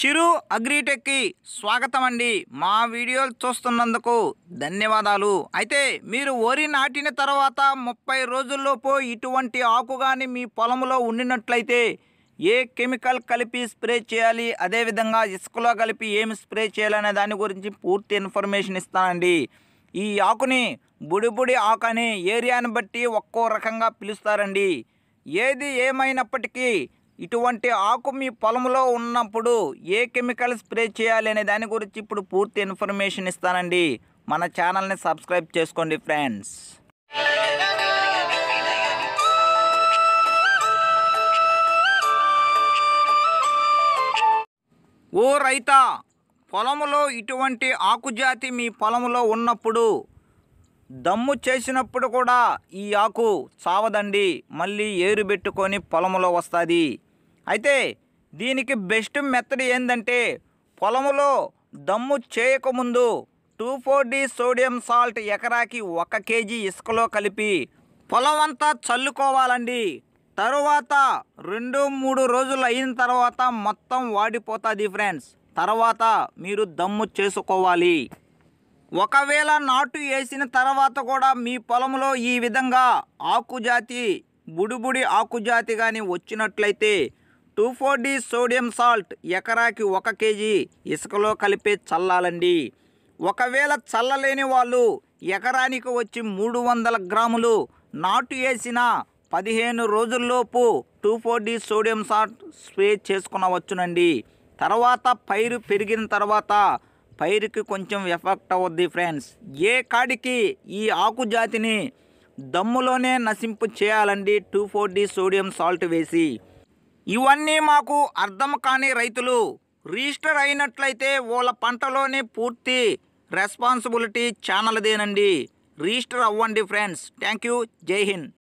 చిరు అగ్రిటెక్కి స్వాగతం అండి మా వీడియోలు చూస్తున్నందుకు ధన్యవాదాలు అయితే మీరు వరి నాటిన తర్వాత ముప్పై రోజుల్లోపు ఇటువంటి ఆకు కానీ మీ పొలంలో ఉండినట్లయితే ఏ కెమికల్ కలిపి స్ప్రే చేయాలి అదేవిధంగా ఇసుకలో కలిపి ఏమి స్ప్రే చేయాలనే దాని గురించి పూర్తి ఇన్ఫర్మేషన్ ఇస్తానండి ఈ ఆకుని బుడిబుడి ఆకు అని ఏరియాని బట్టి ఒక్కో రకంగా పిలుస్తారండి ఏది ఏమైనప్పటికీ ఇటువంటి ఆకు మీ పొలంలో ఉన్నప్పుడు ఏ కెమికల్ స్ప్రే చేయాలి అనే దాని గురించి ఇప్పుడు పూర్తి ఇన్ఫర్మేషన్ ఇస్తానండి మన ఛానల్ని సబ్స్క్రైబ్ చేసుకోండి ఫ్రెండ్స్ ఓ రైతా పొలములో ఇటువంటి ఆకుజాతి మీ పొలంలో ఉన్నప్పుడు దమ్ము చేసినప్పుడు కూడా ఈ ఆకు చావదండి మళ్ళీ ఏరు పెట్టుకొని పొలంలో వస్తుంది అయితే దీనికి బెస్ట్ మెథడ్ ఏంటంటే పొలములో దమ్ము చేయకముందు two four D sodium salt ఎకరాకి ఒక కేజీ ఇసుకలో కలిపి పొలం అంతా చల్లుకోవాలండి తరువాత రెండు మూడు రోజులు అయిన తర్వాత మొత్తం వాడిపోతుంది ఫ్రెండ్స్ తర్వాత మీరు దమ్ము చేసుకోవాలి ఒకవేళ నాటు వేసిన తర్వాత కూడా మీ పొలంలో ఈ విధంగా ఆకుజాతి బుడిబుడి ఆకుజాతి కానీ వచ్చినట్లయితే two four D sodium salt ఎకరాకి ఒక కేజీ ఇసుకలో కలిపి చల్లాలండి ఒకవేళ చల్లలేని వాళ్ళు ఎకరానికి వచ్చి మూడు వందల గ్రాములు నాటు వేసిన పదిహేను రోజుల్లోపు two four D sodium salt spray చేసుకునవచ్చునండి తర్వాత పైరు పెరిగిన తర్వాత పైరుకి కొంచెం ఎఫెక్ట్ అవుద్ది ఫ్రెండ్స్ ఏ కాడికి ఈ ఆకు జాతిని దమ్ములోనే నశింపు చేయాలండి two four D sodium salt వేసి ఇవన్నీ మాకు అర్థం కాని రైతులు రిజిస్టర్ అయినట్లయితే వాళ్ళ పంటలోనే పూర్తి రెస్పాన్సిబిలిటీ ఛానల్దేనండి రిజిస్టర్ అవ్వండి friends thank you Jai Hind